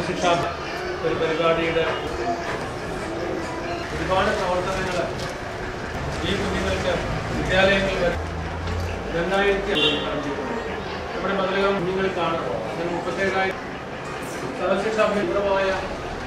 സർവശിക്ഷാ ഒരു പരിപാടിയുടെ ഒരുപാട് പ്രവർത്തനങ്ങൾ ഈ കുഞ്ഞുങ്ങൾക്ക് വിദ്യാലയങ്ങളിൽ വരെ രണ്ടായിരത്തി നമ്മുടെ മതിലകം കുഞ്ഞുങ്ങൾക്കാണ് ഇതിന് മുപ്പത്തേഴായിരം സർവശിക്ഷാഭദ്രമായ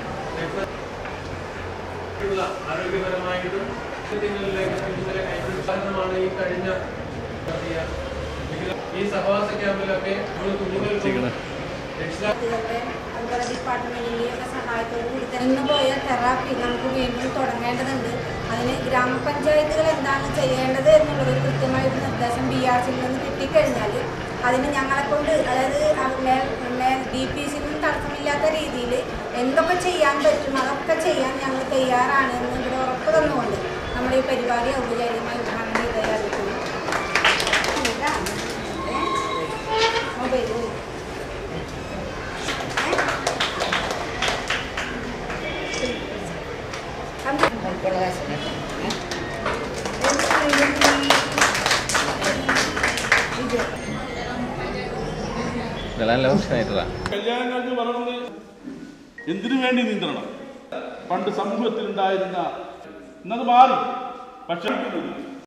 ഉള്ള ആരോഗ്യപരമായിട്ടും കുഞ്ഞുങ്ങളിലേക്ക് കുഞ്ഞുങ്ങളെ കൈപിടിച്ചാണ് ഈ കഴിഞ്ഞ നടത്തിയ ഈ സഹവാസ ക്യാമ്പിലൊക്കെ നമ്മൾ കുഞ്ഞുങ്ങൾക്ക് രക്ഷിതാ കുട്ടികളുടെ അതുപോലെ ഡിപ്പാർട്ട്മെന്റിന്റെയൊക്കെ സഹായത്തോടു കൂടി തന്നെ പോയ തെറാപ്പി നമുക്ക് വീണ്ടും തുടങ്ങേണ്ടതുണ്ട് അതിന് ഗ്രാമപഞ്ചായത്തുകൾ എന്താണ് ചെയ്യേണ്ടത് എന്നുള്ളത് ഒരു കൃത്യമായിട്ട് നിർദ്ദേശം ബി ആർ സിയിൽ നിന്ന് കിട്ടിക്കഴിഞ്ഞാൽ അതിന് ഞങ്ങളെ കൊണ്ട് അതായത് ഡി പി സിയിൽ നിന്ന് തടസ്സമില്ലാത്ത രീതിയിൽ എന്തൊക്കെ ചെയ്യാൻ പറ്റും അതൊക്കെ ചെയ്യാൻ ഞങ്ങൾ തയ്യാറാണ് എന്ന് ഇവിടെ ഉറപ്പ് തന്നുകൊണ്ട് നമ്മുടെ ഈ പരിപാടി ഔപചാരികമായി ഉദ്ഘാടനം ചെയ്തതായിരിക്കുന്നു മൊബൈൽ നല്ല പ്രശ്നമായിട്ടാ കല്യാണം കഴിഞ്ഞ് വളർന്ന് എന്തിനു വേണ്ടി നീന്തണം പണ്ട് സമൂഹത്തിൽ ഉണ്ടായിരുന്ന ഇന്നത് മാറി പക്ഷേ